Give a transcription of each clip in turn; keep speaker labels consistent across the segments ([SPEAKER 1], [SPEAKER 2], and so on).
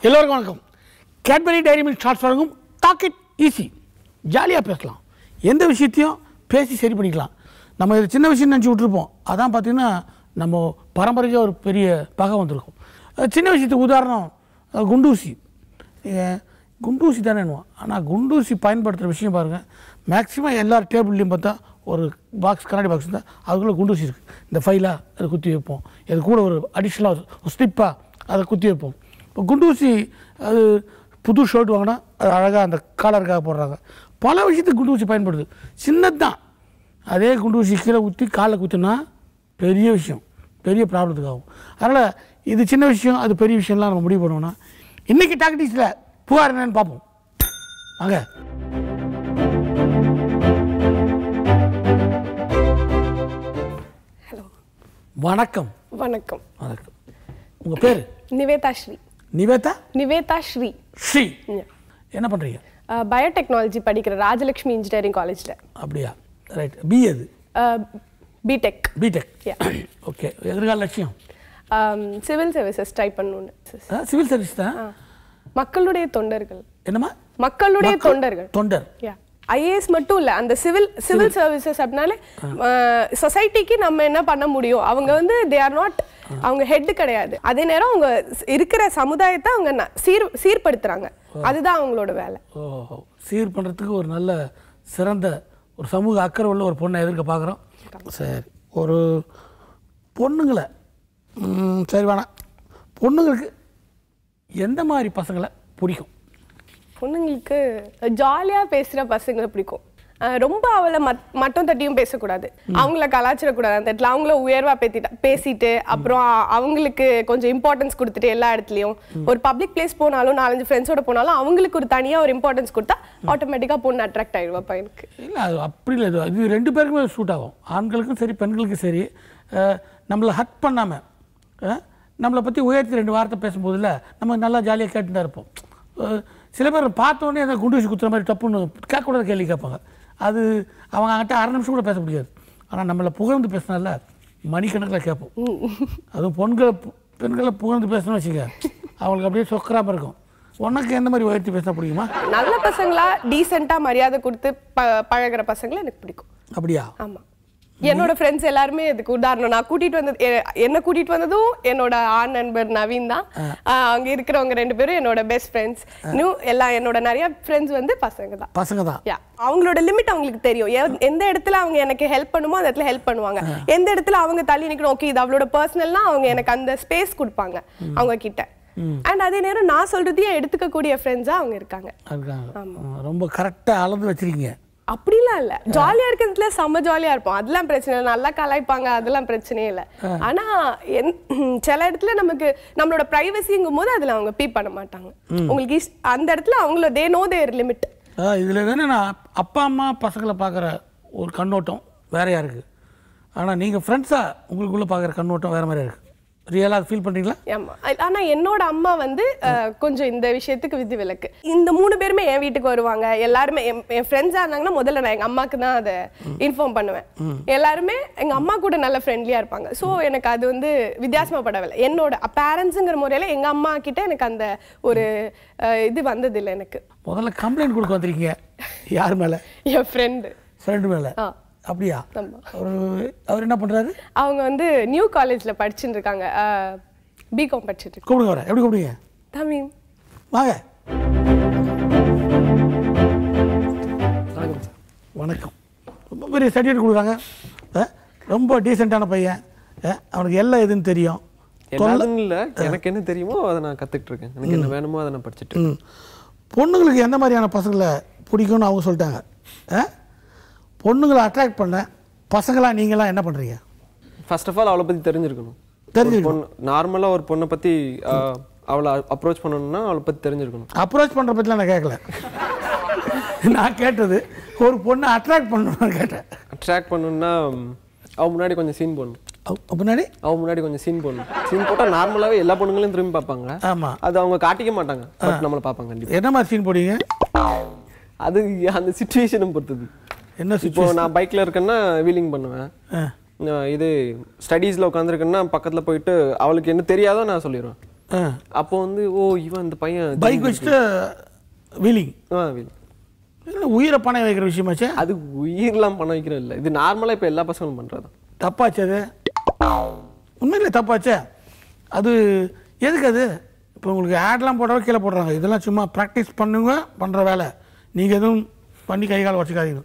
[SPEAKER 1] எல்லோருக்கும் வணக்கம் Cadbury Dairy Milk shorts வழங்கும் டாக் இட் ஈஸி ஜாலியாக பேசலாம் எந்த விஷயத்தையும் பேசி சரி பண்ணிக்கலாம் நம்ம இது சின்ன விஷயம் நினச்சி விட்ருப்போம் அதான் பார்த்தீங்கன்னா நம்ம பரம்பரையாக ஒரு பெரிய பகை வந்திருக்கும் அஹ் சின்ன விஷயத்துக்கு உதாரணம் அஹ் குண்டூசி அஹ் குண்டூசி தானே ஆனால் குண்டூசி பயன்படுத்துகிற விஷயம் பாருங்கள் மேக்ஸிமம் எல்லார் டேபிள்லையும் பார்த்தா ஒரு பாக்ஸ் கண்ணாடி பாக்ஸ் தான் அதுக்குள்ளே குண்டூசி இருக்குது இந்த ஃபைலாக அதை குத்தி வைப்போம் இது கூட ஒரு அடிஷ்னலாக ஒரு ஸ்டிப்பாக அதை குத்தி வைப்போம் இப்போ குண்டூசி அது புது ஷர்ட் வாங்கினா அது அழகாக அந்த காலருக்காக போடுறாங்க பல விஷயத்துக்கு குண்டூசி பயன்படுது சின்னது தான் அதே குண்டூசி கீழே ஊற்றி காலை குத்தினா பெரிய விஷயம் பெரிய ப்ராப்ளத்துக்கு ஆகும் அதனால் இது சின்ன விஷயம் அது பெரிய விஷயம்லாம் நம்ம முடிவு பண்ணுவோம்னா இன்றைக்கி டாக்டிக்ஸில் புகார் என்னன்னு பார்ப்போம் வாங்க
[SPEAKER 2] ஹலோ
[SPEAKER 1] வணக்கம்
[SPEAKER 2] வணக்கம்
[SPEAKER 1] வணக்கம் உங்கள் பேர்
[SPEAKER 2] நிவேதா ஸ்ரீ
[SPEAKER 1] நிவேதா
[SPEAKER 2] நிவேதா ஸ்ரீ
[SPEAKER 1] ஸ்ரீ என்ன பண்ணுறீங்க
[SPEAKER 2] பயோடெக்னாலஜி படிக்கிற ராஜலக்ஷ்மி இன்ஜினியரிங் காலேஜில்
[SPEAKER 1] அப்படியா ரைட் பி அது
[SPEAKER 2] பிடெக்
[SPEAKER 1] பிடெக்
[SPEAKER 2] Yeah.
[SPEAKER 1] ஓகே எதிர்கால லட்சியம்
[SPEAKER 2] சிவில் சர்வீசஸ் ட்ரை பண்ணணும்னு
[SPEAKER 1] சிவில் சர்வீஸ் தான்
[SPEAKER 2] மக்களுடைய தொண்டர்கள்
[SPEAKER 1] என்னம்மா
[SPEAKER 2] மக்களுடைய
[SPEAKER 1] மக்கள்
[SPEAKER 2] தொண்டர்கள்
[SPEAKER 1] தொண்டர்
[SPEAKER 2] ஐஏஎஸ் மட்டும் இல்ல அந்த சிவில் சிவில் சர்வீசஸ் அப்படின்னாலே சொசைட்டிக்கு நம்ம என்ன பண்ண முடியும் அவங்க வந்து தே ஆர் நாட் அவங்க ஹெட் கிடையாது அதே நேரம் அவங்க ஸ்- இருக்கிற சமுதாயத்தை அவங்க ந- சீர் சீர்படுத்துறாங்க அதுதான் அவங்களோட வேலை
[SPEAKER 1] ஓ சீர் பண்ணுறதுக்கு ஒரு நல்ல சிறந்த ஒரு சமூக அக்கறை உள்ள ஒரு பொண்ணை எதிர்க்க பார்க்குறோம் சரி ஒரு பொண்ணுங்களை ம், சரி வேணாம் பொண்ணுங்களுக்கு எந்த மாதிரி பசங்களை பிடிக்கும்
[SPEAKER 2] பொண்ணுங்களுக்கு ஜாலியா பேசுற பசங்களை பிடிக்கும் அஹ் ரொம்ப அவளை மத்- மட்டம் தட்டியும் பேசக்கூடாது அவங்கள கலாச்சிடக்கூடாது அந்த இடத்துல அவங்கள உயர்வா பேத்திட்டா பேசிட்டு அப்புறம் அ- அவங்களுக்கு கொஞ்சம் இம்பார்ட்டன்ஸ் கொடுத்துட்டு எல்லா இடத்துலயும் ஒரு பப்ளிக் பிளேஸ் போனாலும் நாலஞ்சு ஃப்ரெண்ட்ஸோட போனாலும் அவங்களுக்கு ஒரு தனியா ஒரு இம்பார்ட்டன்ஸ் கொடுத்தா ஆட்டோமேட்டிக்கா பொண்ணு அட்ராக்ட் ஆயிடுவா பையனுக்கு
[SPEAKER 1] இல்லை அது அப்படி இல்லை இது இது ரெண்டு பேருக்குமே சூட் ஆகும் ஆண்களுக்கும் சரி பெண்களுக்கும் சரி அஹ், நம்மளை ஹட் பண்ணாமல் நம்மளை பற்றி உயர்த்தி ரெண்டு வார்த்தை பேசும்போதில் நம்ம நல்லா ஜாலியாக கேட்டு தான் இருப்போம் அஹ், சில பேர் பார்த்த உடனே அந்த குண்டு வச்சு குத்துற மாதிரி டப்புன்னு கேட்கக்கூடாத கேள்வி கேட்பாங்க அது அவங்க அங்கிட்ட அரை நிமிஷம் கூட பேச முடியாது ஆனால் நம்மளை புகழ்ந்து பேசினால மணிக்கணக்கில் கேட்போம் அதுவும் பொண்களை பு- பெண்களை புகழ்ந்து பேசணும்னு வச்சுக்க அவங்களுக்கு அப்படியே சொக்கராமல் இருக்கும் உனக்கு எந்த மாதிரி உயர்த்தி பேசினா பிடிக்குமா
[SPEAKER 2] நல்ல பசங்களா டீசெண்டா மரியாதை கொடுத்து ப- பழகுற பசங்களை எனக்கு பிடிக்கும்
[SPEAKER 1] அப்படியா
[SPEAKER 2] ஆமா என்னோட ஃப்ரெண்ட்ஸ் எல்லாருமே இதுக்கு உதாரணம் நான் கூட்டிட்டு வந்தது எ- என்ன கூட்டிட்டு வந்ததும் என்னோட ஆண் நண்பர் நவீன் தான் ஆஹ் அங்க இருக்கிறவங்க ரெண்டு பேரும் என்னோட பெஸ்ட் ஃப்ரெண்ட்ஸ் இன்னும் எல்லாம் என்னோட நிறைய ஃப்ரெண்ட்ஸ் வந்து பசங்க தான்
[SPEAKER 1] பசங்க தான்
[SPEAKER 2] யா அவங்களோட லிமிட் அவங்களுக்கு தெரியும் எ- எந்த இடத்துல அவங்க எனக்கு ஹெல்ப் பண்ணுமோ அந்த இடத்துல ஹெல்ப் பண்ணுவாங்க எந்த இடத்துல அவங்க தள்ளி நிக்கணும் ஓகே இது அவளோட பர்சனல்னா அவங்க எனக்கு அந்த ஸ்பேஸ் கொடுப்பாங்க அவங்க கிட்ட அண்ட் அதே நேரம் நான் சொல்றதையும் எடுத்துக்கக்கூடிய ஃப்ரெண்ட்ஸா அவங்க இருக்காங்க
[SPEAKER 1] இருக்காங்க ம், ரொம்ப கரெக்டாக அளந்து வச்சிருக்கீங்க
[SPEAKER 2] அப்படிலாம் இல்ல ஜாலியா இருக்கிறதுல செம்ம ஜாலியா இருப்போம் அதெல்லாம் பிரச்சனை இல்லை நல்லா கலாய்ப்பாங்க அதெல்லாம் பிரச்சனையே இல்லை ஆனா என்- சில இடத்துல நமக்கு நம்மளோட பிரைவசிங்கும் போது அதுல அவங்க பீப் பண்ண மாட்டாங்க உங்களுக்கு இஷ்- அந்த இடத்துல அவங்கள தே நோ தேர் லிமிட்
[SPEAKER 1] இதில் என்னென்னா அப்பா அம்மா பசங்களை பார்க்குற ஒரு கண்ணோட்டம் வேறையாக இருக்குது ஆனால் நீங்கள் ஃப்ரெண்ட்ஸாக உங்களுக்குள்ளே பார்க்குற கண்ணோட்டம் வேறு மாதிரி இருக்குது ரியலாக ஃபீல் பண்ணுறீங்களா
[SPEAKER 2] ஆமா அ- ஆனா என்னோட அம்மா வந்து அஹ், கொஞ்சம் இந்த விஷயத்துக்கு விதி விலக்கு இந்த மூணு பேருமே என் வீட்டுக்கு வருவாங்க எல்லாருமே என்- என் ஃப்ரெண்ட்ஸா இருந்தாங்கன்னா முதல்ல நான் எங்க அம்மாக்கு தான் அதை இன்ஃபார்ம் பண்ணுவேன் எல்லாருமே எங்க அம்மா கூட நல்ல ஃப்ரெண்ட்லியா இருப்பாங்க சோ எனக்கு அது வந்து வித்தியாசமா படவில்லை என்னோட பேரண்ட்ஸுங்கிற முறையில எங்க அம்மா கிட்ட எனக்கு அந்த ஒரு அஹ், இது வந்தது இல்லை எனக்கு
[SPEAKER 1] முதல்ல கம்ப்ளைண்ட் கொடுக்க வந்திருக்கீங்க யார் மேலே
[SPEAKER 2] என் ஃப்ரெண்டு
[SPEAKER 1] ஃப்ரெண்டு மேலே
[SPEAKER 2] ஆ
[SPEAKER 1] அப்படியா
[SPEAKER 2] ஆமா.
[SPEAKER 1] அவர் அவர் என்ன பண்ணுறாரு
[SPEAKER 2] அவங்க வந்து நியூ காலேஜ்ல படிச்சுட்டு இருக்காங்க பிகாம் படிச்சுட்டு இருக்காங்க
[SPEAKER 1] கூப்பிடுங்க வர எப்படி கூப்பிடுங்க
[SPEAKER 2] தமிழ்
[SPEAKER 1] வாங்க வணக்கம் ரொம்ப பெரிய சர்டிஃபிகேட் கொடுக்குறாங்க அஹ், ரொம்ப டீசெண்டான பையன் அஹ், அவனுக்கு எல்லாம் எதுன்னு தெரியும்
[SPEAKER 3] எல்லாதுன்னு இல்ல எனக்கு என்ன தெரியுமோ அதை நான் கத்துக்கிட்டு இருக்கேன் எனக்கு என்ன வேணுமோ அதை நான் படிச்சுட்டு இருக்கேன்.
[SPEAKER 1] ம். பொண்ணுங்களுக்கு எந்த மாதிரியான பசங்களை பிடிக்கும்னு அவங்க சொல்லிட்டாங்க அஹ்? பொண்ணுங்களை அட்ராக்ட் பண்ண பசங்களா நீங்களாம் என்ன பண்ணுறீங்க
[SPEAKER 3] ஃபர்ஸ்ட் ஆஃப் ஆல் அவளை பத்தி தெரிஞ்சிருக்கணும்
[SPEAKER 1] தெரிஞ்சிருக்கணும்.
[SPEAKER 3] ஒரு பொண்ணு நார்மலா ஒரு பொண்ணை பத்தி ஆஹ், அவளை அப்ரோச் பண்ணணும்னா அவளை பத்தி தெரிஞ்சிருக்கணும்
[SPEAKER 1] அப்ரோச் பண்ணுற பற்றிலாம் நான் கேட்கல நான் கேட்டது ஒரு பொண்ணை அட்ராக்ட் பண்ணணும்னு கேட்டேன்
[SPEAKER 3] அட்ராக்ட் பண்ணணும்னா ம், அவ முன்னாடி கொஞ்சம் சீன் போடணும்
[SPEAKER 1] அவ- முன்னாடி
[SPEAKER 3] அவ முன்னாடி கொஞ்சம் சீன் போடணும் சீன் போட்டா நார்மலாவே எல்லா பொண்ணுங்களையும் திரும்பி பார்ப்பாங்க
[SPEAKER 1] ஆமாம்
[SPEAKER 3] அது அவங்க காட்டிக்க மாட்டாங்க பட் நம்மளை பார்ப்பாங்க கண்டிப்பா
[SPEAKER 1] என்ன மாதிரி சீன் போடுவீங்க
[SPEAKER 3] அது அந்த சுச்சுவேஷனை பொறுத்தது
[SPEAKER 1] என்ன
[SPEAKER 3] இப்போ நான் பைக்ல இருக்கேன்னா வீலிங் பண்ணுவேன்
[SPEAKER 1] ஆ
[SPEAKER 3] நான் இது ஸ்டடீஸில் உட்காந்துருக்கேன்னா பக்கத்தில் போயிட்டு அவளுக்கு என்ன தெரியாதோ நான் சொல்லிடுவேன்
[SPEAKER 1] ஆ
[SPEAKER 3] அப்போ வந்து ஓ இவன் இந்த பையன்
[SPEAKER 1] பைக் வச்சுட்டு வீலிங்
[SPEAKER 3] ஆ, வில்.
[SPEAKER 1] இல்லை உயிரை பணம் வைக்கிற விஷயமாச்சே
[SPEAKER 3] அது உயிரெல்லாம் பண்ண வைக்கிற இல்லை இது நார்மலா இப்ப எல்லா பசங்களும் பண்றது
[SPEAKER 1] தப்பாச்சு அது உண்மையிலே தப்பாச்சே அது எதுக்கு அது இப்போ உங்களுக்கு ஆட்லாம் போடுறவ கீழே போடுறாங்க இதெல்லாம் சும்மா ப்ராக்டிஸ் பண்ணுங்க பண்ணுற வேலை நீங்கள் எதுவும் பண்ணி கை கால் வச்சுக்காதீங்க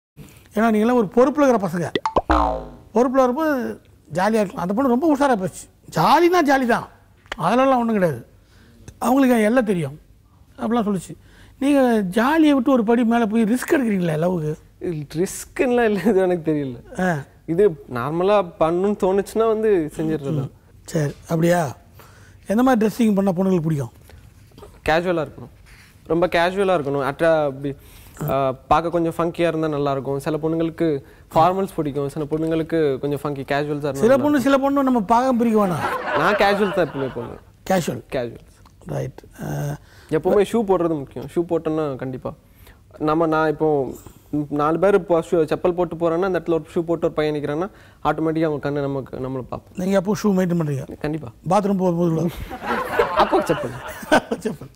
[SPEAKER 1] ஏன்னா நீங்களாம் ஒரு பொறுப்பில் இருக்கிற பசங்க பொறுப்பில் வரும்போது ஜாலியாக இருக்கும் அந்த பொண்ணு ரொம்ப உஷாராக போச்சு ஜாலினா ஜாலி தான் அதிலலாம் ஒன்றும் கிடையாது அவங்களுக்கு எல்லாம் தெரியும் அப்படிலாம் சொல்லுச்சு நீங்கள் ஜாலியை விட்டு ஒரு படி மேலே போய் ரிஸ்க் எடுக்கிறீங்களே லவ்வுக்கு
[SPEAKER 3] ரிஸ்க்லாம் இல்லை இது எனக்கு தெரியல
[SPEAKER 1] ஆ
[SPEAKER 3] இது நார்மலா பண்ணணும்னு தோணுச்சுன்னா வந்து செஞ்சிடுறது
[SPEAKER 1] சரி அப்படியா எந்த மாதிரி ட்ரெஸ்ஸிங் பண்ண பொண்ணுங்களுக்கு பிடிக்கும்
[SPEAKER 3] கேஷுவலாக இருக்கணும் ரொம்ப கேஷுவலாக இருக்கணும் அட்ரா அப்படி ஆ, பார்க்க கொஞ்சம் ஃபங்கியாக இருந்தால் நல்லா இருக்கும் சில பொண்ணுங்களுக்கு ஃபார்மல்ஸ் பிடிக்கும் சில பொண்ணுங்களுக்கு கொஞ்சம் ஃபங்கி கேஷுவல்ஸாக
[SPEAKER 1] சில
[SPEAKER 3] இருந்தால்
[SPEAKER 1] பொண்ணு சில பொண்ணு நம்ம பாகம் பிரிக்க வேணாம்
[SPEAKER 3] நான் கேஷுவல் தான் எப்பவுமே போடுவேன்
[SPEAKER 1] கேஷுவல்
[SPEAKER 3] கேஷுவல்ஸ்
[SPEAKER 1] ரைட்
[SPEAKER 3] எப்பவுமே ஷூ போடுறது முக்கியம் ஷூ போட்டோன்னா கண்டிப்பா நம்ம நான் இப்போ ம், நாலு பேர் இப்போ ஷூ செப்பல் போட்டு போறேன்னா அந்த இடத்துல ஒரு ஷூ போட்டு ஒரு பையன் நிற்கிறான்னா ஆட்டோமேட்டிக்காக அவங்க கண்ணு நமக்கு நம்மளை பார்ப்போம்
[SPEAKER 1] நீங்கள் எப்போ ஷூ மெயின்டைன் பண்ணுறீங்க
[SPEAKER 3] கண்டிப்பா
[SPEAKER 1] பாத்ரூம் போகும்போது கூட
[SPEAKER 3] அப்போ செப்பல்
[SPEAKER 1] செப்பல்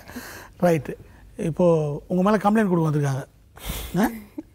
[SPEAKER 1] ரைட்டு இப்போது உங்கள் மேலே கம்ப்ளைண்ட் கொடுக்க வந்திருக்காங்க ஆ?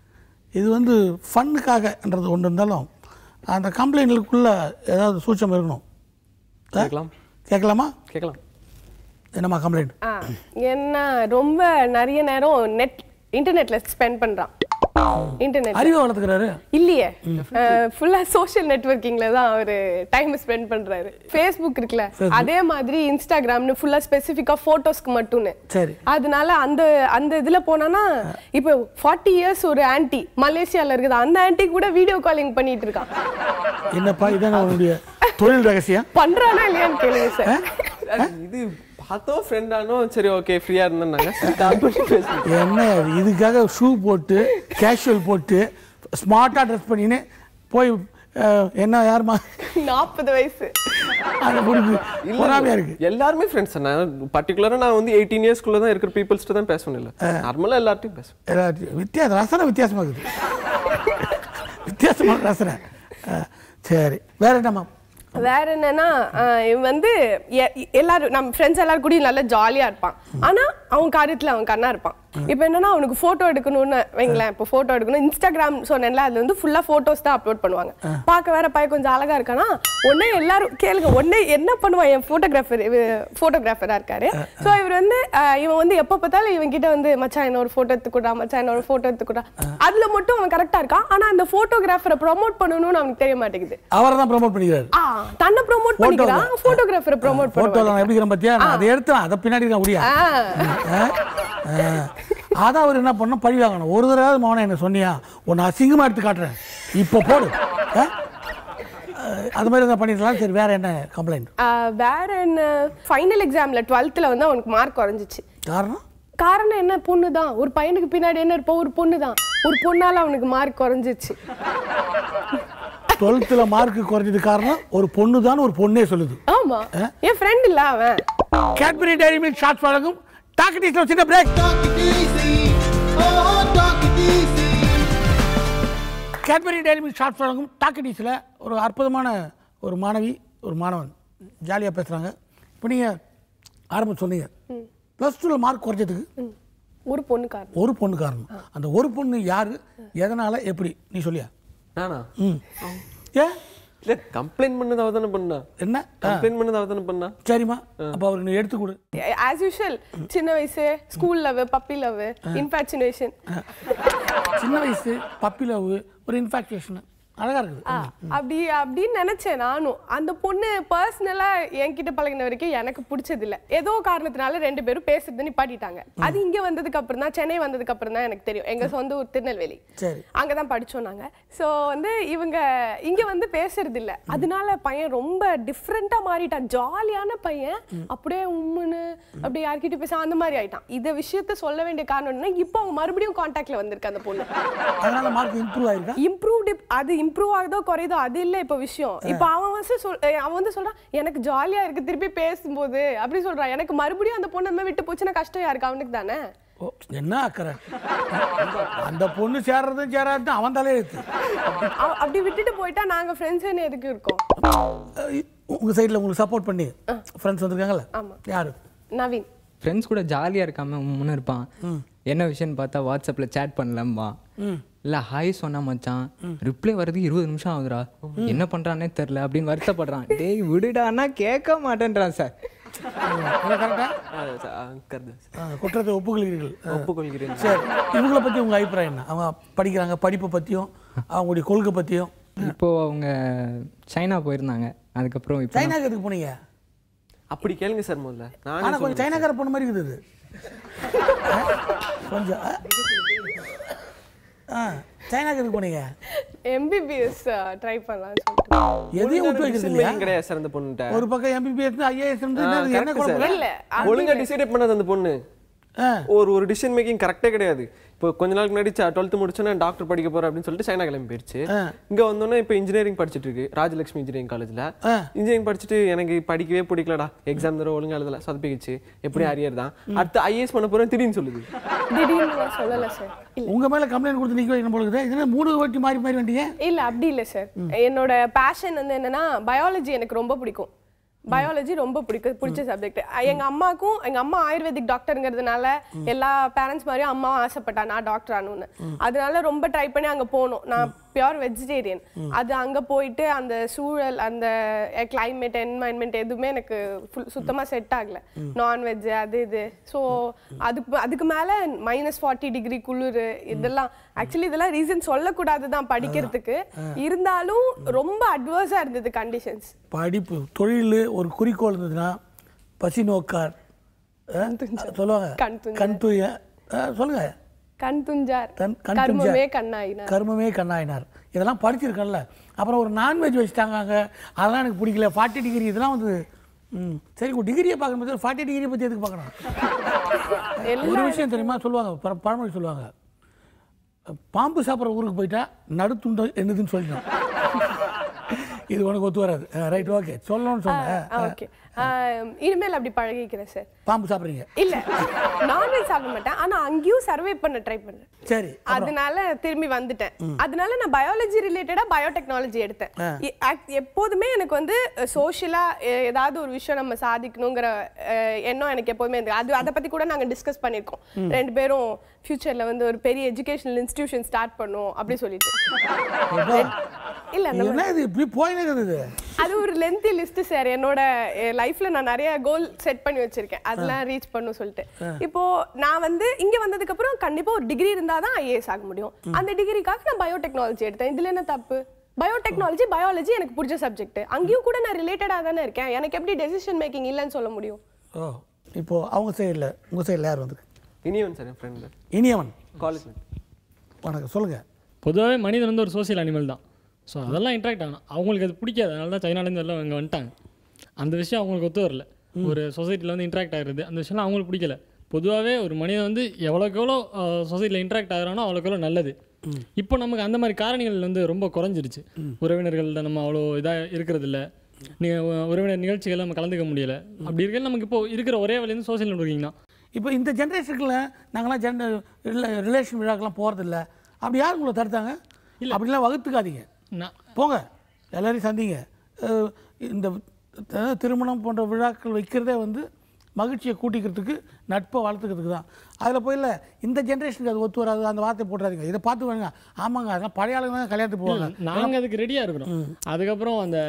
[SPEAKER 1] இது வந்து ஃபன்னுக்காகன்றது ஒன்று இருந்தாலும் அந்த கம்ப்ளைண்ட்களுக்குள்ளே ஏதாவது சூட்சம் இருக்கணும்
[SPEAKER 3] கேட்கலாம்
[SPEAKER 1] கேட்கலாமா
[SPEAKER 3] கேட்கலாம்
[SPEAKER 1] என்னம்மா கம்ப்ளைண்ட்
[SPEAKER 2] ஆ, என்ன ரொம்ப நிறைய நேரம் நெட் இன்டர்நெட்ல ஸ்பெண்ட் பண்றான் இன்டர்நெட்
[SPEAKER 1] அறிவை வளர்த்துக்கிறாரு
[SPEAKER 2] இல்லையே ஃபுல்லா சோஷியல் நெட்வொர்க்கிங்ல தான் அவரு டைம் ஸ்பெண்ட் பண்றாரு ஃபேஸ்புக் இருக்குல்ல அதே மாதிரி இன்ஸ்டாகிராம்னு ஃபுல்லா ஸ்பெசிஃபிக்கா போட்டோஸ்க்கு மட்டும்னு
[SPEAKER 1] சரி
[SPEAKER 2] அதனால அந்த அந்த இதுல போனானா இப்போ ஃபார்ட்டி இயர்ஸ் ஒரு ஆன்ட்டி மலேசியால இருக்குது அந்த ஆன்ட்டி கூட வீடியோ காலிங் பண்ணிட்டு இருக்கான்
[SPEAKER 1] என்னப்பா இதான உன்னுடைய தொழில் ரகசியம்
[SPEAKER 2] பண்றானா இல்லையான்னு கேளுங்க சார்
[SPEAKER 3] இது பார்த்தோம் ஃப்ரெண்ட் ஆனோம் சரி ஓகே ஃப்ரீயா இருந்தாங்க ஸ்டார்ட் பண்ணி பேசுவோம்
[SPEAKER 1] என்ன அது? இதுக்காக ஷூ போட்டு கேஷுவல் போட்டு ஸ்மார்ட்டாக ட்ரெஸ் பண்ணின்னு போய் அஹ், என்ன யாருமா
[SPEAKER 2] நாற்பது வயசு
[SPEAKER 1] அது முடிஞ்சு பொறாமையாக இருக்கு
[SPEAKER 3] எல்லாருமே ஃப்ரெண்ட்ஸ் நான் பர்டிகுலராக நான் வந்து எயிட்டீன் இயர்ஸ்க்குள்ள தான் இருக்கிற பீப்புள்ஸ்ட்டு தான் பேசணும் இல்லை நார்மலாக எல்லார்ட்டையும் பேசுவேன்
[SPEAKER 1] எல்லாத்தையும் வித்தியாசம் ரசனை வித்தியாசமாக இருக்குது வித்தியாசமான ரசனை அஹ், சரி வேற என்னம்மா
[SPEAKER 2] வேற என்னன்னா ஆஹ் இவன் வந்து எ- எல்லாரும் நம்ம ஃப்ரெண்ட்ஸ் எல்லாரும் கூடயும் நல்லா ஜாலியா இருப்பான் ஆனா அவன் காரியத்துல அவன் கண்ணா இருப்பான் இப்போ என்னன்னா அவனுக்கு போட்டோ எடுக்கணும்னு வைங்களேன் இப்போ போட்டோ எடுக்கணும் இன்ஸ்டாகிராம் சொன்னேன்ல அதுல வந்து ஃபுல்லா போட்டோஸ் தான் அப்லோட் பண்ணுவாங்க பார்க்க வேற பையன் கொஞ்சம் அழகா இருக்கானா உடனே எல்லாரும் கேளுங்க உடனே என்ன பண்ணுவான் என் போட்டோகிராஃபர் போட்டோகிராஃபரா இருக்காரு ஸோ இவர் வந்து ஆஹ் இவன் வந்து எப்போ பார்த்தாலும் இவன் கிட்ட வந்து மச்சான் என்ன ஒரு போட்டோ எடுத்துக்கூடா மச்சான் என்ன ஒரு போட்டோ எடுத்துக்கூடா அதுல மட்டும் அவன் கரெக்டா இருக்கான் ஆனா அந்த போட்டோகிராஃபரை ப்ரோமோட் பண்ணணும்னு அவனுக்கு தெரிய மாட்டேங்குது
[SPEAKER 1] அவரை தான் ப்ரோமோட் பண்ணிக்கிறாரு
[SPEAKER 2] ஆ தன்னை ப்ரோமோட் பண்ணிக்கிறான் போட்டோகிராஃபரை ப்ரோமோட் பண்ணுவான்
[SPEAKER 1] ஃபோட்டோவில் நான் எப்படி இருக்கிறேன் பார்த்தியா நான் அதை எடுத்து அதை பின்னாடி இருக்க முடியா அதான் அவர் என்ன பண்ணணும் பழி வாங்கணும் ஒரு தடவை மௌனம் என்ன சொன்னியா உன்னை அசிங்கமாக எடுத்து காட்டுறேன் இப்போ போடு ஆ? அஹ், அது மாதிரி தான் பண்ணிடலாம் சரி வேற என்ன கம்ப்ளைண்ட்
[SPEAKER 2] வேற என்ன ஃபைனல் எக்ஸாம்ல டுவெல்த்தில் வந்து அவனுக்கு மார்க் குறைஞ்சிச்சு
[SPEAKER 1] காரணம்
[SPEAKER 2] காரணம் என்ன பொண்ணு தான் ஒரு பையனுக்கு பின்னாடி என்ன இருப்போம் ஒரு பொண்ணு தான் ஒரு பொண்ணால அவனுக்கு மார்க் குறைஞ்சிச்சு
[SPEAKER 1] டுவெல்த்தில் மார்க் குறைஞ்சது காரணம் ஒரு பொண்ணு தான் ஒரு பொண்ணே சொல்லுது
[SPEAKER 2] ஆமா என் ஃப்ரெண்ட் இல்ல அவன்
[SPEAKER 1] கேட்பரி டைரி மில்க் ஷார்ட்ஸ் வழங்கும் டாக்கெட்டிஸில் சின்ன break
[SPEAKER 4] Talk it easy. Oh, talk it easy.
[SPEAKER 1] Cadbury Dairy Milk shorts வழங்கும் டாக்கெட்டிஸில் ஒரு அற்புதமான ஒரு மாணவி ஒரு மாணவன் ஜாலியாக பேசுகிறாங்க இப்போ நீங்கள் ஆரம்பம் சொன்னீங்க ப்ளஸ் டூவில் மார்க் குறைஞ்சதுக்கு
[SPEAKER 2] ஒரு பொண்ணு காரணம்
[SPEAKER 1] ஒரு பொண்ணு காரணம் அந்த ஒரு பொண்ணு யாரு எதனால எப்படி நீ சொல்லியா
[SPEAKER 3] நானா
[SPEAKER 1] ம் ஏன்
[SPEAKER 3] இல்லை கம்ப்ளைண்ட் பண்ணது அவ தானே பண்ணா
[SPEAKER 1] என்ன ஆ,
[SPEAKER 3] கம்ப்ளைண்ட் பண்ணது அவ தானே பண்ணா
[SPEAKER 1] சரிம்மா அப்போ அவருக்கு நீ எடுத்து கொடு
[SPEAKER 2] ஆஸ் யூஷுவல் சின்ன வயசு school love puppy love infatuation
[SPEAKER 1] சின்ன வயசு பப்பி லவ் ஒரு இன்ஃபாக்சுவேஷன் அழகா இருக்குது
[SPEAKER 2] அப்படி அப்படின்னு நினைச்சேன் நானும் அந்த பொண்ணு பர்சனலா என்கிட்ட பழகின வரைக்கும் எனக்கு பிடிச்சது இல்ல ஏதோ காரணத்தினால ரெண்டு பேரும் பேசுறது நிப்பாட்டிட்டாங்க அது இங்க வந்ததுக்கு அப்புறம் தான் சென்னை வந்ததுக்கு அப்புறம் தான் எனக்கு தெரியும் எங்க சொந்த ஊர் திருநெல்வேலி
[SPEAKER 1] சரி
[SPEAKER 2] அங்கதான் படிச்சோம் நாங்க சோ வந்து இவங்க இங்க வந்து பேசுறது இல்ல அதனால பையன் ரொம்ப டிஃப்ரெண்டா மாறிட்டான் ஜாலியான பையன் அப்படியே உம்முன்னு அப்படியே யார்கிட்ட பேச அந்த மாதிரி ஆயிட்டான் இந்த விஷயத்த சொல்ல வேண்டிய காரணம் என்ன இப்போ அவங்க மறுபடியும் கான்டாக்ட்ல வந்திருக்கு அந்த பொண்ணு
[SPEAKER 1] அதனால மார்க் இம்ப்ரூவ் ஆயிருக்கா
[SPEAKER 2] இம்ப்ரூவ்டு அது இம்ப்ரூவ் ஆகுதோ குறையுதோ அது இல்ல இப்ப விஷயம் இப்ப அவன் வந்து சொல் அஹ் அவன் வந்து சொல்றான் எனக்கு ஜாலியா இருக்கு திருப்பி பேசும்போது அப்படி சொல்றான் எனக்கு மறுபடியும் அந்த பொண்ணு அந்த மாதிரி விட்டு போச்சுன்னா கஷ்டம் யாருக்கு அவனுக்கு தானே
[SPEAKER 1] ஓ என்ன அக்கறை அந்த பொண்ணு சேர்றதும் சேராதும் அவன் தலையெழுத்து
[SPEAKER 2] அவ- அப்படி விட்டுட்டு போயிட்டா நாங்க ஃப்ரெண்ட்ஸ்னு எதுக்கு இருக்கோம்
[SPEAKER 1] அஹ் உங்கள் சைடில் உங்களுக்கு சப்போர்ட் பண்ணி ஃப்ரெண்ட்ஸ் வந்திருக்காங்கல்ல
[SPEAKER 2] ஆமா.
[SPEAKER 1] யார்
[SPEAKER 2] நவீன்
[SPEAKER 5] ஃப்ரெண்ட்ஸ் கூட ஜாலியாக இருக்காம முன்னே இருப்பான் என்ன விஷயம்னு பார்த்தா வாட்ஸ்அப்பில் சேட் பண்ணலம்பா இல்லை ஹாய் சொன்னா மச்சான் ரிப்ளை வர்றதுக்கு இருபது நிமிஷம் ஆகுதுடா என்ன பண்ணுறானே தெரில அப்படின்னு வருத்தப்படுறான் டேய் விடுடான்னா கேட்க மாட்டேன்றான் சார்
[SPEAKER 1] கரெக்டாக
[SPEAKER 3] கருது
[SPEAKER 1] குற்றத்தை ஒப்புக்கொள்கிறீர்கள் ஆ.
[SPEAKER 3] ஒப்புக்கொள்கிறேன்
[SPEAKER 1] சரி இவங்களை பற்றி உங்கள் அபிப்பிராயம் என்ன அவங்க படிக்கிறாங்க படிப்பை பற்றியும் அவங்களுடைய கொள்கை பற்றியும்
[SPEAKER 5] இப்போ அவங்க சைனா போயிருந்தாங்க அதுக்கப்புறம் இப்போ
[SPEAKER 1] சைனாக்கு எதுக்கு போனீங்க
[SPEAKER 3] அப்படி கேளுங்க சார் முதல்ல நானே
[SPEAKER 1] ஆனால் கொஞ்சம் சைனாக்கார பொண்ணு மாதிரி இருக்குது இது ஆ? கொஞ்சம் ஆ? ஆ சைனாக்கு எதுக்கு போனீங்க
[SPEAKER 2] எம்பிபிஎஸ் ட்ரை பண்ணலாம்னு சொல்லிட்டு
[SPEAKER 1] எதையும் விட்டு வைக்கிறது
[SPEAKER 3] decision
[SPEAKER 1] இல்லையா
[SPEAKER 3] making கிடையாது சார் அந்த பொண்ணுகிட்ட
[SPEAKER 1] ஒரு பக்கம் எம்பிபிஎஸ் ஐஏஎஸ் என்ன
[SPEAKER 3] correct
[SPEAKER 1] குழப்பம்
[SPEAKER 3] sir.
[SPEAKER 2] இல்ல
[SPEAKER 3] ஒழுங்கா டிசைட் பண்ணது அந்த பொண்ணு
[SPEAKER 1] ஆ
[SPEAKER 3] ஒரு ஒரு டிசிஷன் மேக்கிங் கரெக்டே கிடையாது இப்போ கொஞ்ச நாளுக்கு முன்னாடி டுவெல்த் முடிச்சோன்னா டாக்டர் படிக்க போறேன் அப்படின்னு சொல்லிட்டு சைனா கிளம்பி போயிருச்சு இங்க வந்தோன்னே இப்போ இன்ஜினியரிங் படிச்சிட்டு இருக்கு ராஜலட்சுமி இன்ஜினியரிங் காலேஜ்ல இன்ஜினியரிங் படிச்சுட்டு எனக்கு படிக்கவே பிடிக்கலடா எக்ஸாம் தர ஒழுங்கா எழுதல சொதப்பிக்கிச்சு எப்படி அரியர் தான் அடுத்து ஐஏஎஸ் பண்ண போறேன் திடீர்னு சொல்லுது
[SPEAKER 2] திடீர்னு நான் சொல்லல சார் இல்ல
[SPEAKER 1] உங்க மேல கம்ப்ளைண்ட் கொடுத்து நிக்க வைக்கணும் போல இருக்குது இதுல மூணு வாட்டி மாறி மாறி வந்தீங்க
[SPEAKER 2] இல்ல அப்படி இல்ல சார் என்னோட பேஷன் வந்து என்னன்னா பயாலஜி எனக்கு ரொம்ப பிடிக்கும் பயாலஜி ரொம்ப பிடிக்கும் பிடிச்ச சப்ஜெக்ட் எங்க அம்மாக்கும் எங்க அம்மா ஆயுர்வேதிக் டாக்டருங்கிறதுனால எல்லா பேரண்ட்ஸ் மாதிரியும் அம்மாவும் ஆசைப்பட்டா நான் டாக்டர் ஆகணும்னு அதனால ரொம்ப ட்ரை பண்ணி அங்க போனோம் நான் பியூர் வெஜிடேரியன் அது அங்க போயிட்டு அந்த சூழல் அந்த கிளைமேட் என்வாயன்மெண்ட் எதுவுமே எனக்கு full- சுத்தமா செட் ஆகல நான்வெஜ் அது இது ஸோ அதுக்கு அதுக்கு மேல மைனஸ் ஃபார்ட்டி டிகிரி குளிர் இதெல்லாம் ஆக்சுவலி இதெல்லாம் ரீசன் சொல்லக்கூடாது தான் படிக்கிறதுக்கு இருந்தாலும் ரொம்ப அட்வர்ஸா இருந்தது கண்டிஷன்ஸ்
[SPEAKER 1] படிப்பு தொழில் ஒரு குறிக்கோள் இருந்ததுன்னா பசி நோக்கார் ஆ? சொல்லுவாங்க
[SPEAKER 2] கண் துஞ்சார்.
[SPEAKER 1] கண் தூய ஆ, சொல்லுங்க
[SPEAKER 2] கண் துஞ்சார்
[SPEAKER 1] கண் கண்
[SPEAKER 2] கர்மமே
[SPEAKER 1] துஞ்சார்.
[SPEAKER 2] கண்ணாயினார்
[SPEAKER 1] கர்மமே கண்ணாயினார் இதெல்லாம் படிச்சிருக்கேன்ல அப்புறம் ஒரு நான்வெஜ் வச்சுட்டாங்க அங்கே அதெல்லாம் எனக்கு பிடிக்கல ஃபார்ட்டி டிகிரி இதெல்லாம் வந்து ம் சரி உங்கள் டிகிரியை பார்க்கும்போது ஃபார்ட்டி டிகிரி பற்றி எதுக்கு பார்க்கணும் ஒரு விஷயம் தெரியுமா சொல்லுவாங்க பழ- பழமொழி சொல்லுவாங்க பாம்பு சாப்பிட்ற ஊருக்கு போயிட்டா நடுத்துண்டு என்னதுன்னு சொல்லிட்டோம் இது உனக்கு ஒத்து வராது ரைட் ஓகே சொல்லணும்னு சொன்னேன்
[SPEAKER 2] ஓகே இனிமேல் அப்படி பழகிக்கிறேன் சார்
[SPEAKER 1] பாம்பு சாப்பிட்றீங்க
[SPEAKER 2] இல்ல நான்வெஜ் சாப்பிட மாட்டேன் ஆனா அங்கேயும் சர்வே பண்ண ட்ரை பண்றேன்
[SPEAKER 1] சரி
[SPEAKER 2] அதனால திரும்பி வந்துட்டேன் அதனால நான் பயாலஜி ரிலேட்டடா பயோடெக்னாலஜி எடுத்தேன் எ- act- எப்போதுமே எனக்கு வந்து சோஷியலா ஏதாவது ஒரு விஷயம் நம்ம சாதிக்கணுங்கிற அஹ், எண்ணம் எனக்கு எப்போதுமே இருக்கு அது அதை பத்தி கூட நாங்க டிஸ்கஸ் பண்ணிருக்கோம் ரெண்டு பேரும் ஃபியூச்சர்ல வந்து ஒரு பெரிய எஜுகேஷனல் இன்ஸ்டிடியூஷன் ஸ்டார்ட் பண்ணும் அப்படி சொல்லிட்டு இல்ல அந்த
[SPEAKER 1] இது என்ன இது இப்படி போயினே இருக்குது இது
[SPEAKER 2] அது ஒரு லென்த்தி லிஸ்ட் சார் என்னோட லைஃப்ல நான் நிறைய கோல் செட் பண்ணி வச்சிருக்கேன் அதெல்லாம் ரீச் பண்ணும் சொல்லிட்டு இப்போ நான் வந்து இங்க வந்ததுக்கு அப்புறம் கண்டிப்பா ஒரு டிகிரி இருந்தா தான் ஐஏஎஸ் ஆக முடியும் அந்த டிகிரிக்காக நான் பயோடெக்னாலஜி எடுத்தேன் இதுல என்ன தப்பு பயோடெக்னாலஜி பயாலஜி எனக்கு பிடிச்ச சப்ஜெக்ட் அங்கேயும் கூட நான் ரிலேட்டடா தானே இருக்கேன் எனக்கு எப்படி டெசிஷன் மேக்கிங் இல்லைன்னு சொல்ல முடியும்
[SPEAKER 1] ஓ இப்போ அவங்க சைடில் உங்கள் சைடில் யார் வந்து
[SPEAKER 3] இனியவன் சார் என் ஃப்ரெண்டு
[SPEAKER 1] இனியவன்
[SPEAKER 3] காலேஜ்
[SPEAKER 1] வணக்கம் சொல்லுங்கள்
[SPEAKER 6] பொதுவாகவே மனிதன் வந்து ஒரு சோஷியல் அனிமல் தான் ஸோ அதெல்லாம் இன்ட்ராக்ட் ஆகணும் அவங்களுக்கு அது பிடிக்காது அதனால தான் சைனாலேருந்து எல்லாம் இங்கே வந்துட்டாங்க அந்த விஷயம் அவங்களுக்கு ஒத்து வரல ஒரு சொசைட்டியில் வந்து இன்ட்ராக்ட் ஆகிறது அந்த விஷயம்லாம் அவங்களுக்கு பிடிக்கல பொதுவாகவே ஒரு மனிதன் வந்து எவ்வளோக்கு எவ்வளோ சொசைட்டியில் இன்ட்ராக்ட் ஆகிறானோ அவ்வளோக்கு எவ்வளோ நல்லது இப்போ நமக்கு அந்த மாதிரி காரணிகள் வந்து ரொம்ப குறைஞ்சிருச்சு உறவினர்கள்ட்ட நம்ம அவ்வளோ இதாக இருக்கிறதில்ல நீங்கள் உறவினர் நிகழ்ச்சிகள் நம்ம கலந்துக்க முடியல அப்படி இருக்கையில் நமக்கு இப்போ இருக்கிற ஒரே வழி வந்து சோஷியல் நெட்ஒர்க்கிங் தான்
[SPEAKER 1] இப்போ இந்த ஜென்ரேஷனுக்குள்ள நாங்களாம் ஜென் ரிலேஷன் விழாக்கெல்லாம் போகிறதில்ல அப்படி யார் உங்களை தடுத்தாங்க அப்படிலாம் வகுத்துக்காதீங்க
[SPEAKER 6] நான்
[SPEAKER 1] போங்க எல்லாரையும் சந்திங்க அஹ் இந்த அஹ் திருமணம் போன்ற விழாக்கள் வைக்கிறதே வந்து மகிழ்ச்சியை கூட்டிக்கிறதுக்கு நட்பை வளர்த்துக்கிறதுக்கு தான் அதில் போய் இல்லை இந்த ஜென்ரேஷனுக்கு அது ஒத்து வராது அந்த வார்த்தை போட்டுறாதீங்க இதை பார்த்து வாங்க ஆமாங்க அதெல்லாம் பழைய ஆளுங்க தான் கல்யாணத்துக்கு போவாங்க
[SPEAKER 6] நாங்கள் அதுக்கு ரெடியாக இருக்கிறோம் அதுக்கப்புறம் அந்த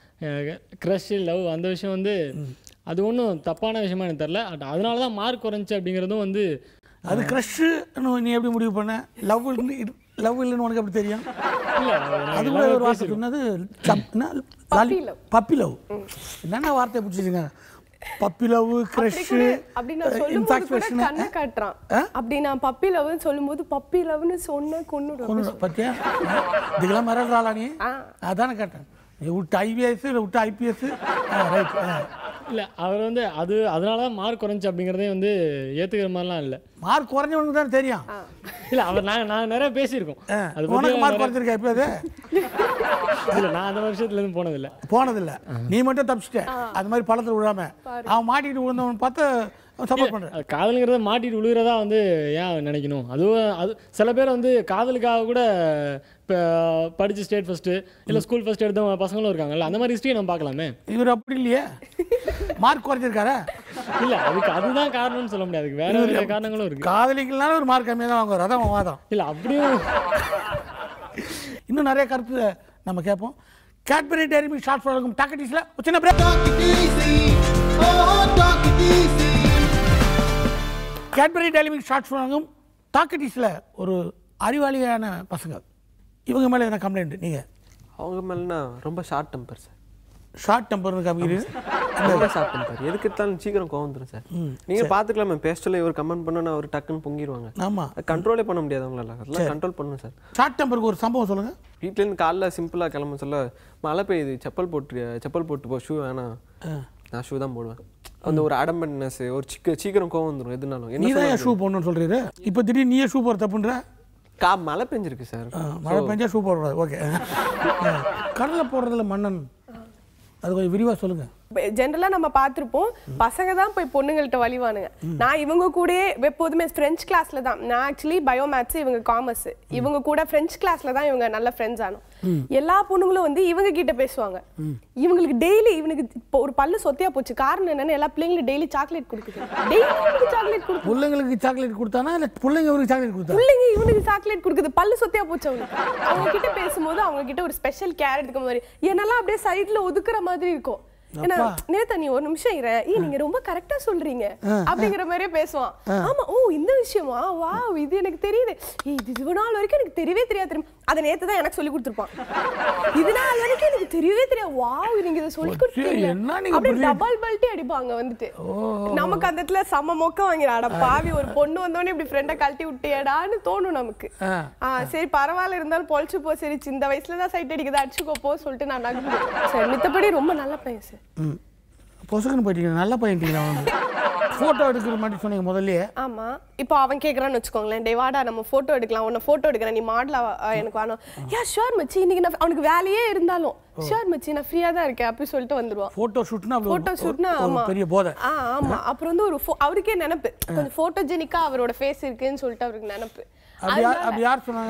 [SPEAKER 6] க்ரஷ் லவ் அந்த விஷயம் வந்து அது ஒன்றும் தப்பான விஷயமா எனக்கு தெரில அதனால தான் மார்க் குறைஞ்சி அப்படிங்கிறதும் வந்து
[SPEAKER 1] அது க்ரஷ்ஷு நீ எப்படி முடிவு பண்ண லவ் லவ் இல்லைன்னு உனக்கு எப்படி தெரியும்
[SPEAKER 6] இல்லை
[SPEAKER 1] அது கூட ஒரு வார்த்தை சொன்னது
[SPEAKER 2] Puppy love.
[SPEAKER 1] பப்பி லவ் என்னென்ன வார்த்தை பிடிச்சிருங்க பப்பி லவ்
[SPEAKER 2] அப்படி
[SPEAKER 1] க்ரஷ்
[SPEAKER 2] கூட அப்படி நான் சொல்லும்போது கூட கண்ணை காட்டுறான் அப்படி நான் பப்பி லவ்னு சொல்லும்போது பப்பி லவ்னு சொன்ன கொன்னுடும்
[SPEAKER 1] ஒன்று பத்தியா இதுக்கெல்லாம் மிரடுறாளா நீ அதானே கேட்டேன் நீ விட்டு ஐபிஎஸ் இல்லை விட்டு ஐபிஎஸ் ரைட்
[SPEAKER 6] இல்லை அவர் வந்து அது அதனால தான் மார்க் குறைஞ்சி அப்படிங்கிறதே வந்து ஏற்றுக்கிற மாதிரிலாம் இல்லை
[SPEAKER 1] மார்க் குறைஞ்சவனுக்கு தான் தெரியும்
[SPEAKER 6] இல்லை அவர் நாங்கள் நான் நிறைய பேசியிருக்கோம் அது
[SPEAKER 1] உனக்கு மார்க்
[SPEAKER 6] பற்றி
[SPEAKER 1] குறைஞ்சிருக்கா இப்போ அது
[SPEAKER 6] இல்லை நான் அந்த வருஷத்துலேருந்து போனதில்லை
[SPEAKER 1] போனதில்ல நீ மட்டும் தப்பிச்சிட்ட அது மாதிரி பள்ளத்தில் விழாம அவன் மாட்டிக்கிட்டு விழுந்தவன் பார்த்து சப்போர்ட் பண்ணுறேன்
[SPEAKER 6] அது காதலுங்கிறத மாட்டிட்டு விழுகிறதா வந்து ஏன் நினைக்கணும் அதுவும் அது சில பேர் வந்து காதலுக்காக கூட இப்போ படித்து ஸ்டேட் ஃபஸ்ட்டு இல்லை ஸ்கூல் ஃபஸ்ட் எடுத்த பசங்களும் இருக்காங்கல்ல அந்த மாதிரி ஹிஸ்ட்ரியை நம்ம பார்க்கலாமே
[SPEAKER 1] இவர் அப்படி இல்லையே மார்க் குறைச்சிருக்காரா
[SPEAKER 6] இல்லை அதுக்கு அதுதான் காரணம்னு சொல்ல முடியாது அதுக்கு வேற வேற காரணங்களும் இருக்கு
[SPEAKER 1] காதலிக்கலனாலும் ஒரு மார்க் கம்மியாக தான் வாங்குவார் அதான் அவன் வாதம்
[SPEAKER 6] இல்லை அப்படியும்
[SPEAKER 1] இன்னும் நிறைய கருத்து நம்ம கேட்போம் கேட்பரி டைரி மில்க் ஷார்ட் வழங்கும் டாக்கெட்டிஸில் ஒரு சின்ன break
[SPEAKER 4] Talk it easy. Oh, talk it easy.
[SPEAKER 1] Cadbury Dairy Milk short வழங்கும் டாக்கெட்டிஸில் ஒரு அறிவாளியான பசங்க இவங்க மேலே என்ன கம்ப்ளைண்ட் நீங்கள்
[SPEAKER 3] அவங்க மேலனா ரொம்ப ஷார்ட் டெம்பர் சார்
[SPEAKER 1] ஷார்ட் டெம்பர்னு காமிக்கிறீங்க
[SPEAKER 3] ரொம்ப ஷார்ட் டெம்பர் எதுக்கு எடுத்தாலும் சீக்கிரம் கோவம் வந்துடும் சார் நீங்க பாத்துக்கலாமே பேஸ்டல இவர் கமெண்ட் பண்ணா அவர் டக்குன்னு பொங்கிடுவாங்க
[SPEAKER 1] ஆமாம்
[SPEAKER 3] கண்ட்ரோலே பண்ண முடியாது அவங்களால அதெல்லாம் கண்ட்ரோல் பண்ணணும் சார்
[SPEAKER 1] ஷார்ட் டெம்பருக்கு ஒரு சம்பவம் சொல்லுங்கள்
[SPEAKER 3] வீட்ல இருந்து காலைல சிம்பிளா கிளம்ப சொல்ல மழை பெய்யுது செப்பல் போட்டு செப்பல் போட்டு போ ஷூ வேணாம் நான் ஷூ தான் போடுவேன் அந்த ஒரு அடம்பட்னஸ் ஒரு சிக்க சீக்கிரம் கோவம் வந்துடும் எதுனாலும்
[SPEAKER 1] நீ
[SPEAKER 3] என்ன
[SPEAKER 1] தான் ஷூ போடணும்னு சொல்கிறீரு இப்போ திடீர்னு நீயே ஷூ போட தப்புன்ற
[SPEAKER 3] கா மழை பெஞ்சிருக்கு சார்
[SPEAKER 1] ஆ, மழை பெஞ்சா ஷூ போடக்கூடாது ஓகே கடலில் போடுறதுல மன்னன் அது கொஞ்சம் விரிவாக சொல்லுங்கள்
[SPEAKER 2] ஜென்ரலா நம்ம பார்த்திருப்போம் பசங்க தான் போய் பொண்ணுங்கள்ட்ட வழிவானுங்க நான் இவங்க கூடயே எப்போதுமே ஃப்ரெஞ்ச் கிளாஸ்ல தான் நான் ஆக்சுவலி பயோ மேத்ஸ் இவங்க காமர்ஸ் இவங்க கூட ஃப்ரெஞ்ச் கிளாஸ்ல தான் இவங்க நல்ல ஃப்ரெண்ட்ஸ் ஆனோம் எல்லா பொண்ணுங்களும் வந்து இவங்க கிட்ட பேசுவாங்க இவங்களுக்கு டெய்லி இவனுக்கு இப்போ ஒரு பல்லு சொத்தியா போச்சு காரணம் என்னன்னு எல்லா பிள்ளைங்களும் டெய்லி சாக்லேட் கொடுக்குது டெய்லி சாக்லேட் கொடுக்குது
[SPEAKER 1] பிள்ளைங்களுக்கு சாக்லேட் கொடுத்தானா இல்லை பிள்ளைங்க இவருக்கு சாக்லேட் கொடுத்தா
[SPEAKER 2] பிள்ளைங்க இவனுக்கு சாக்லேட் கொடுக்குது பல்லு சொத்தியா போச்சு அவனுக்கு அவங்க கிட்ட பேசும்போது அவங்க கிட்ட ஒரு ஸ்பெஷல் கேர் எடுத்துக்க மாதிரி என்னெல்லாம் அப்படியே சைடுல ஒதுக்குற மாதிரி இருக்கும் ஏன்னா நேத்தா நீ ஒரு நிமிஷம் இரு ஏய் நீங்க ரொம்ப கரெக்டா சொல்றீங்க அப்படிங்கிற மாதிரியே பேசுவான் ஆமா ஓ இந்த விஷயமா வா இது எனக்கு தெரியுது ஏய் இது இவ்வளவு நாள் வரைக்கும் எனக்கு தெரியவே தெரியாது தெரியுமா அதை நேத்து தான் எனக்கு சொல்லி கொடுத்துருப்பான் இது நாள் வரைக்கும் எனக்கு தெரியவே தெரியாது வாவ் நீங்க இதை சொல்லி கொடுத்தீங்க
[SPEAKER 1] என்ன நீங்க
[SPEAKER 2] அப்படியே
[SPEAKER 1] brilliant.
[SPEAKER 2] டபுள் பல்ட்டி அடிப்பாங்க வந்துட்டு நமக்கு அந்த இடத்துல செம்ம மொக்க வாங்கிறாடா பாவி ஒரு பொண்ணு வந்தோடனே இப்படி ஃப்ரெண்டை கழட்டி விட்டியடான்னு தோணும் நமக்கு
[SPEAKER 1] ஆ.
[SPEAKER 2] ஆ, சரி பரவாயில்ல இருந்தாலும் பொழைச்சு போ சரி இந்த வயசுல தான் சைட் அடிக்குது அடிச்சுக்கோ போ சொல்லிட்டு நான் நகர்ந்து சரி மித்தபடி ரொம்ப நல்ல பையன் சார்
[SPEAKER 1] ம் பொசுக்குன்னு போயிட்டீங்க நல்லா பையன்ட்டீங்களா வந்து ஃபோட்டோ எடுக்கிற மாதிரி சொன்னீங்க முதல்லயே
[SPEAKER 2] ஆமா இப்போ அவன் கேக்குறான்னு வச்சுக்கோங்களேன் டே வாடா நம்ம போட்டோ எடுக்கலாம் உன்னை போட்டோ எடுக்கிறேன் நீ மாடலா எனக்கு வேணும் யா ஷுவர் மச்சி இன்னைக்கு நான் அவனுக்கு வேலையே இருந்தாலும் ஷுவர் மச்சி நான் ஃப்ரீயா தான் இருக்கேன் அப்படி சொல்லிட்டு வந்துருவான்
[SPEAKER 1] ஃபோட்டோ ஷூட்னா
[SPEAKER 2] போட்டோ ஷூட்னா ஆமா
[SPEAKER 1] பெரிய போதை
[SPEAKER 2] ஆ ஆமா அப்புறம் வந்து ஒரு pho- அவருக்கே நினைப்பு கொஞ்சம் போட்டோஜெனிக்கா அவரோட ஃபேஸ் இருக்குன்னு சொல்லிட்டு அவருக்கு நினைப்பு
[SPEAKER 1] அப்படி யார் அப்படி யார் சொன்னாங்க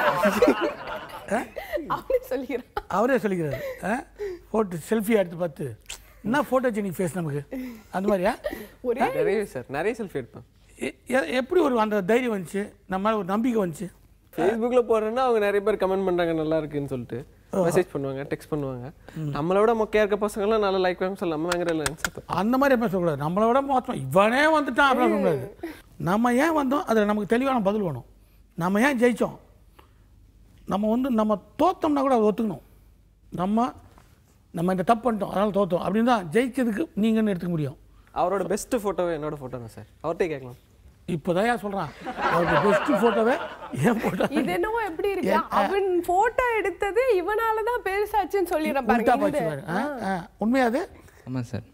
[SPEAKER 2] அவனே சொல்லிக்கிறான்
[SPEAKER 1] அவரே சொல்லிக்கிறாரு ஃபோட்டோ செல்ஃபி எடுத்து பார்த்து என்ன ஃபோட்டோஜெனிக் ஃபேஸ் நமக்கு அந்த மாதிரியா
[SPEAKER 2] ஒரே
[SPEAKER 3] நிறைய சார் நிறைய செல்ஃபி எடுப்பேன்
[SPEAKER 1] எ- எ- எப்படி ஒரு அந்த தைரியம் வந்துச்சு நம்ம மேல ஒரு நம்பிக்கை வந்துச்சு
[SPEAKER 3] ஃபேஸ்புக்ல போடுறேன்னா அவங்க நிறைய பேர் கமெண்ட் பண்றாங்க நல்லா இருக்குன்னு சொல்லிட்டு மெசேஜ் பண்ணுவாங்க டெக்ஸ்ட் பண்ணுவாங்க நம்மளை விட மொக்கையா இருக்க பசங்க எல்லாம் நல்லா லைக் வாங்க சொல்ல நம்ம வாங்குற இல்லை
[SPEAKER 1] அந்த மாதிரி எப்போ சொல்லக்கூடாது நம்மளை விட மோசம் இவனே வந்துட்டான் அப்படின்னு சொல்லக்கூடாது நம்ம ஏன் வந்தோம் அதில் நமக்கு தெளிவான பதில் வேணும் நம்ம ஏன் ஜெயித்தோம் நம்ம வந்து நம்ம தோத்தோம்னா கூட அதை ஒத்துக்கணும் நம்ம நம்ம இந்த தப்பு பண்ணிட்டோம் அதனால் தோத்தோம் அப்படின்னு தான் ஜெயிச்சதுக்கு நீங்கன்னு எடுத்துக்க முடியும்
[SPEAKER 3] அவரோட பெஸ்ட் ஃபோட்டோவே என்னோட ஃபோட்டோ தான் சார் அவர்கிட்டே கேட்கலாம்
[SPEAKER 1] இப்போதான் ஏன் சொல்கிறான் அவருக்கு பெஸ்ட் ஃபோட்டோவே ஏன் ஃபோட்டோ
[SPEAKER 2] இது என்னவோ எப்படி இருக்கு அவன் போட்டோ எடுத்தது இவனால தான் பெருசாச்சுன்னு சொல்லிடுறேன்
[SPEAKER 1] உல்டா
[SPEAKER 2] பாருங்க
[SPEAKER 1] போச்சு
[SPEAKER 2] இந்த-
[SPEAKER 1] பாரு ஆ, ஆ. உண்மையா அது
[SPEAKER 5] ஆமாம் சார்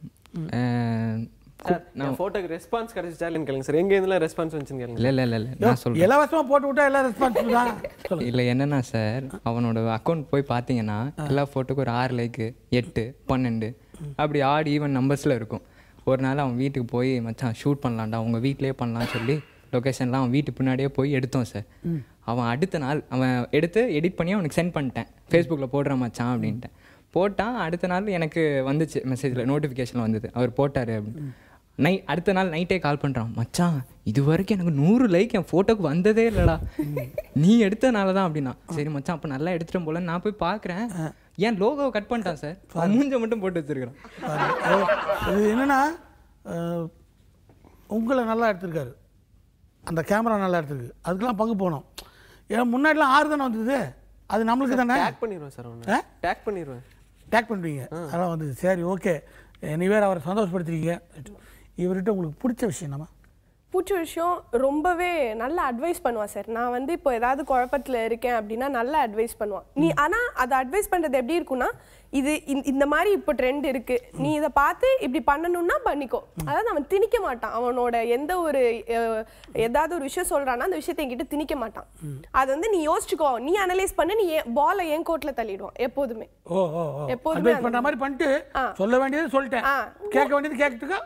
[SPEAKER 3] சார் நான் ஃபோட்டோக்கு ரெஸ்பான்ஸ் கிடைச்சிச்சா இல்லைன்னு கேளுங்க சார் எங்க இருந்துலாம் ரெஸ்பான்ஸ் வந்துச்சுன்னு கேளுங்க
[SPEAKER 5] இல்லை இல்லை இல்லை இல்லை நான் சொல்கிறேன்
[SPEAKER 1] இலவசமாக போட்டு விட்டா எல்லாம் ரெஸ்பான்சிபிள் தான் சொல்லுங்க
[SPEAKER 5] இல்லை என்னன்னா சார் அவனோட அக்கௌண்ட் போய் பார்த்தீங்கன்னா எல்லா ஃபோட்டோக்கும் ஒரு ஆறு லைக்கு எட்டு பன்னெண்டு அப்படி ஆட் ஈவன் நம்பர்ஸில் இருக்கும் ஒரு நாள் அவன் வீட்டுக்கு போய் மச்சான் ஷூட் பண்ணலாம்டா உங்கள் வீட்டிலேயே பண்ணலாம்னு சொல்லி லொக்கேஷன்லாம் அவன் வீட்டு பின்னாடியே போய் எடுத்தோம் சார் அவன் அடுத்த நாள் அவன் எடுத்து எடிட் பண்ணி அவனுக்கு சென்ட் பண்ணிட்டேன் ஃபேஸ்புக்கில் போடுறான் மச்சான் அப்படின்ட்டேன் போட்டான் அடுத்த நாள் எனக்கு வந்துச்சு மெசேஜில் நோட்டிஃபிகேஷன் வந்தது அவர் போட்டார் அப்படின்னு நை அடுத்த நாள் நைட்டே கால் பண்ணுறான் மச்சான் இது வரைக்கும் எனக்கு நூறு லைக் என் ஃபோட்டோக்கு வந்ததே இல்லைடா நீ எடுத்தனால தான் அப்படின்னா சரி மச்சான் அப்போ நல்லா எடுத்துட்டேன் போல நான் போய் பார்க்குறேன் ஏன் லோகோவை கட் பண்ணிட்டான் சார் அவன் மூஞ்ச மட்டும் போட்டு வச்சிருக்கிறான்
[SPEAKER 1] பாருங்க. இது என்னன்னா அஹ், உங்களை நல்லா எடுத்திருக்காரு அந்த கேமரா நல்லா எடுத்திருக்கு அதுக்கெல்லாம் பங்கு போகணும் ஏன்னா முன்னாடிலாம் ஆறு தானே வந்தது அது நம்மளுக்கு தானே
[SPEAKER 3] டேக் பண்ணிடுவேன் சார்
[SPEAKER 1] ஆ?
[SPEAKER 3] அவனை டேக் பண்ணிடுவேன்
[SPEAKER 1] டேக் பண்ணுவீங்க அதெல்லாம் வந்து சரி ஓகே நீ வேறு அவரை சந்தோஷப்படுத்துறீங்க இவர்கிட்ட உங்களுக்கு பிடிச்ச விஷயம் நம்ம
[SPEAKER 2] பிடிச்ச விஷயம் ரொம்பவே நல்ல அட்வைஸ் பண்ணுவான் சார் நான் வந்து இப்போ ஏதாவது குழப்பத்தில் இருக்கேன் அப்படின்னா நல்ல அட்வைஸ் பண்ணுவான் நீ ஆனால் அதை அட்வைஸ் பண்ணுறது எப்படி இருக்கும்னா இது இந்த- இந்த மாதிரி இப்போ ட்ரெண்ட் இருக்கு நீ இதை பார்த்து இப்படி பண்ணணும்னா பண்ணிக்கோ அதாவது அவன் திணிக்க மாட்டான் அவனோட எந்த ஒரு அஹ், ஏதாவது ஒரு விஷயம் சொல்றான்னா அந்த விஷயத்தை என்கிட்ட திணிக்க மாட்டான் அது வந்து நீ யோசிச்சுக்கோ நீ அனலைஸ் பண்ணி நீ பாலை என் கோர்ட்ல தள்ளிடுவான் எப்போதுமே
[SPEAKER 1] ஓ ஓ ஓ
[SPEAKER 2] எப்போதுமே
[SPEAKER 1] அட்வைஸ்
[SPEAKER 2] அந்த
[SPEAKER 1] பண்ணுற மாதிரி பண்ணிட்டு
[SPEAKER 2] ஆ.
[SPEAKER 1] சொல்ல வேண்டியது சொல்லிட்டேன்
[SPEAKER 2] ஆ.
[SPEAKER 1] கேட்க வேண்டியது கேட்கறதுக்கு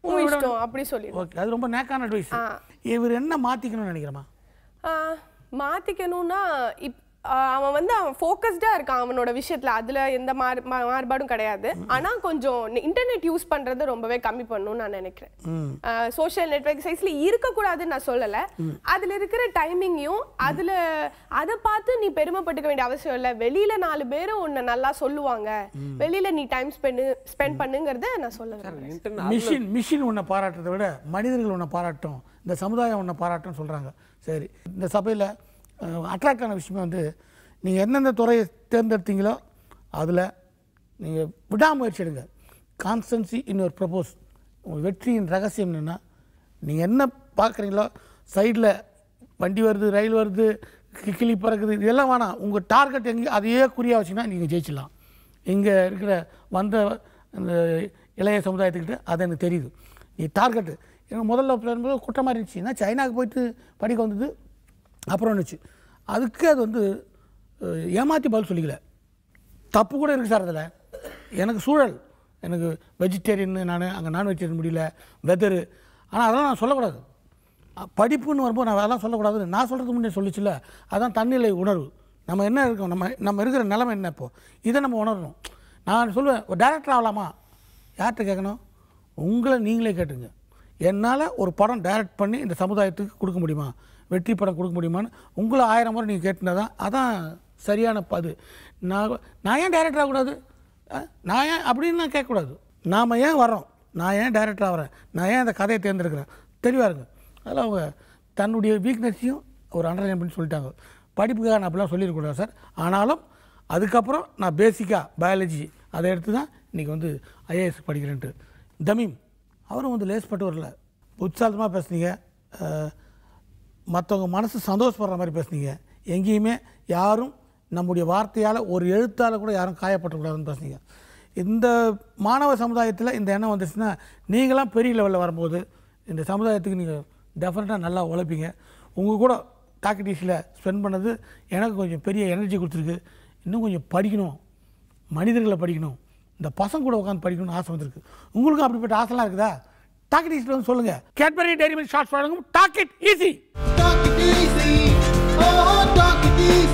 [SPEAKER 2] உன் இஷ்டம் அப்படி சொல்லிடுவேன்
[SPEAKER 1] ஓகே அது ரொம்ப நேக்கான அட்வைஸ் இவர் என்ன மாற்றிக்கணும்னு நினைக்கிறேமா
[SPEAKER 2] ஆஹ் மாத்திக்கணும்னா இப் ஆஹ் அவன் வந்து அவன் ஃபோக்கஸ்டா இருக்கான் அவனோட விஷயத்துல அதுல எந்த மாறு மா- மாறுபாடும் கிடையாது ஆனா கொஞ்சம் இன்டர்நெட் யூஸ் பண்றதை ரொம்பவே கம்மி பண்ணணும்னு நான் நினைக்கிறேன் சோஷியல் நெட்வொர்க் சைஸ்ல இருக்கக்கூடாதுன்னு நான் சொல்லல அதுல இருக்கிற டைமிங்கையும் அதுல அதை பார்த்து நீ பெருமைப்பட்டுக்க வேண்டிய அவசியம் இல்லை வெளியில நாலு பேரும் உன்னை நல்லா சொல்லுவாங்க வெளியில நீ டைம் ஸ்பெண்ட் ஸ்பெண்ட் பண்ணுங்கிறத நான் சொல்ல விரும்புறேன்.
[SPEAKER 3] இன்டர்நெட்
[SPEAKER 1] மிஷின் மிஷின் உன்னை பாராட்டுறதை விட மனிதர்கள் உன்னை பாராட்டும் இந்த சமுதாயம் உன்னை பாராட்டும் சொல்கிறாங்க சரி இந்த சபையில் அட்ராக்ட் ஆன விஷயமே வந்து நீங்கள் எந்தெந்த துறையை தேர்ந்தெடுத்தீங்களோ அதில் நீங்கள் விடாமுயற்சி எடுங்க கான்ஸ்டன்சி இன் ஒரு ப்ரப்போஸ் உங்கள் வெற்றியின் ரகசியம் என்னென்னா நீங்கள் என்ன பார்க்குறீங்களோ சைடில் வண்டி வருது ரயில் வருது கி- கிளி பறக்குது இதெல்லாம் வேணாம் உங்கள் டார்கெட் எங்கே அதையே குறியாக வச்சிங்கன்னா நீங்கள் ஜெயிச்சிடலாம் இங்கே இருக்கிற வந்த அந்த இளைய சமுதாயத்துக்கிட்ட அது எனக்கு தெரியுது நீ டார்கெட்டு எனக்கு முதல்ல பிளான்போது குற்றமாக இருந்துச்சு ஏன்னா சைனாவுக்கு போயிட்டு படிக்க வந்தது அப்புறம் இருந்துச்சு அதுக்கு அது வந்து அஹ், ஏமாத்தி பதில் சொல்லிக்கல தப்பு கூட இருக்குது சார் அதில் எனக்கு சூழல் எனக்கு வெஜிடேரியன் நான் அங்கே நான் வெஜிடேரியன் முடியல வெதரு ஆனால் அதெல்லாம் நான் சொல்லக்கூடாது அ, படிப்புன்னு வரும்போது நான் அதெல்லாம் சொல்லக்கூடாது நான் சொல்கிறதுக்கு முன்னே சொல்லிச்சுல அதான் தன்னிலை உணர்வு நம்ம என்ன இருக்கோம் நம்ம நம்ம இருக்கிற நிலைமை என்ன இப்போ இதை நம்ம உணரணும் நான் சொல்லுவேன் ஒரு டேரக்டர் ஆகலாமா யார்கிட்ட கேட்கணும் உங்களை நீங்களே கேட்டுங்க என்னால் ஒரு படம் டைரக்ட் பண்ணி இந்த சமுதாயத்துக்கு கொடுக்க முடியுமா வெற்றி படம் கொடுக்க முடியுமான்னு உங்களை ஆயிரம் முறை நீங்கள் கேட்டுனா தான் அதான் சரியான பது நான் நான் ஏன் டைரக்டர் ஆகக்கூடாது அஹ், நான் ஏன் அப்படின்னு நான் கேட்கக்கூடாது நாம் ஏன் வரோம் நான் ஏன் டைரக்டர் ஆகிறேன் நான் ஏன் அந்த கதையை தேர்ந்தெடுக்கிறேன் தெளிவாக இருங்க அதில் அவங்க தன்னுடைய வீக்னஸையும் ஒரு அண்டர்லைன் பண்ணி சொல்லிட்டாங்க படிப்புக்காக நான் அப்படிலாம் சொல்லிடக்கூடாது சார் ஆனாலும் அதுக்கப்புறம் நான் பேசிக்காக பயாலஜி அதை எடுத்து தான் இன்றைக்கி வந்து ஐஏஎஸ் படிக்கிறேன்ட்டு தமீம் அவரும் வந்து லேஸ்பட்டு வரல உற்சாகமாக பேசுனீங்க மற்றவங்க மனசு சந்தோஷப்படுற மாதிரி பேசுனீங்க எங்கேயுமே யாரும் நம்முடைய வார்த்தையால் ஒரு எழுத்தால் கூட யாரும் காயப்படக்கூடாதுன்னு பேசுனீங்க இந்த மாணவ சமுதாயத்தில் இந்த எண்ணம் வந்துச்சுன்னா நீங்களாம் பெரிய லெவலில் வரும்போது இந்த சமுதாயத்துக்கு நீங்கள் டெஃபினட்டாக நல்லா உழைப்பீங்க உங்கள் கூட டாக்கடிஸில் ஸ்பெண்ட் பண்ணது எனக்கு கொஞ்சம் பெரிய எனர்ஜி கொடுத்துருக்கு இன்னும் கொஞ்சம் படிக்கணும் மனிதர்களை படிக்கணும் இந்த பசங்க கூட உட்காந்து படிக்கணும்னு ஆசை வந்திருக்கு உங்களுக்கும் அப்படிப்பட்ட ஆசைலாம் இருக்குதா டாக்கடிஸில் வந்து சொல்லுங்கள் கேட்பரி டைரி மில்க் ஷார்ட்ஸ் வழங்கும் talk it easy
[SPEAKER 4] Talk it easy. Oh, talk it easy.